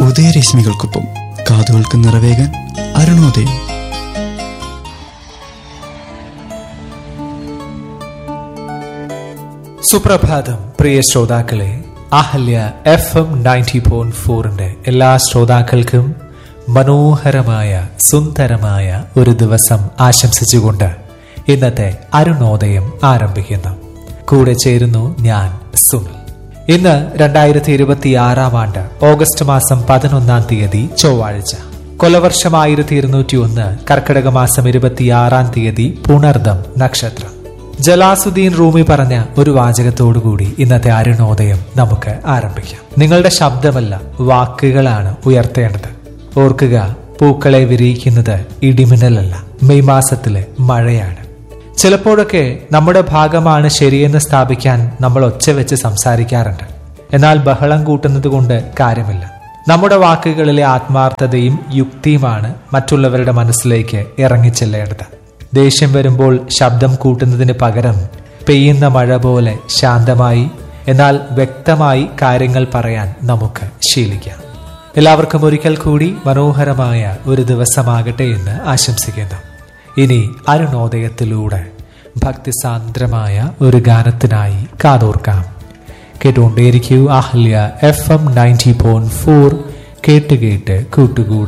ഉദയരശ്മികൾക്കൊപ്പം കാതുകൾക്ക് നിറവേകാൻ അരുണോദയം സുപ്രഭാതം പ്രിയ ശ്രോതാക്കളെ Ahalya F M ninety point ഫോറിന്റെ എല്ലാ ശ്രോതാക്കൾക്കും മനോഹരമായ സുന്ദരമായ ഒരു ദിവസം ആശംസിച്ചുകൊണ്ട് ഇന്നത്തെ അരുണോദയം ആരംഭിക്കുന്നു കൂടെ ചേരുന്നു ഞാൻ സുനിൽ ഇന്ന് രണ്ടായിരത്തി ഇരുപത്തി ആറാം ആണ്ട് ഓഗസ്റ്റ് മാസം പതിനൊന്നാം തീയതി ചൊവ്വാഴ്ച കൊലവർഷം ആയിരത്തി ഇരുന്നൂറ്റി ഒന്ന് കർക്കിടക മാസം ഇരുപത്തിയാറാം തീയതി പുണർദം നക്ഷത്രം ജലാസുദ്ദീൻ റൂമി പറഞ്ഞ ഒരു വാചകത്തോടുകൂടി ഇന്നത്തെ അരുണോദയം നമുക്ക് ആരംഭിക്കാം നിങ്ങളുടെ ശബ്ദമല്ല വാക്കുകളാണ് ഉയർത്തേണ്ടത് ഓർക്കുക പൂക്കളെ വിരിയിക്കുന്നത് ഇടിമിന്നലല്ല മെയ് മാസത്തിലെ മഴയാണ് ചിലപ്പോഴൊക്കെ നമ്മുടെ ഭാഗമാണ് ശരിയെന്ന് സ്ഥാപിക്കാൻ നമ്മൾ ഒച്ച വെച്ച് സംസാരിക്കാറുണ്ട് എന്നാൽ ബഹളം കൂട്ടുന്നത് കൊണ്ട് കാര്യമില്ല നമ്മുടെ വാക്കുകളിലെ ആത്മാർത്ഥതയും യുക്തിയുമാണ് മറ്റുള്ളവരുടെ മനസ്സിലേക്ക് ഇറങ്ങിച്ചെല്ലേണ്ടത് ദേഷ്യം വരുമ്പോൾ ശബ്ദം കൂട്ടുന്നതിന് പകരം പെയ്യുന്ന മഴ പോലെ ശാന്തമായി എന്നാൽ വ്യക്തമായി കാര്യങ്ങൾ പറയാൻ നമുക്ക് ശീലിക്കാം എല്ലാവർക്കും ഒരിക്കൽ കൂടി മനോഹരമായ ഒരു ദിവസമാകട്ടെ എന്ന് ആശംസിക്കുന്നു ഇനി അരുണോദയത്തിലൂടെ ഭക്തിസാന്ദ്രമായ ഒരു ഗാനത്തിനായി കാതോർക്കാം കേട്ടുകൊണ്ടേയിരിക്കൂ Ahalya F M ninety point four കേട്ട് കേട്ട് കൂട്ടുകൂടാം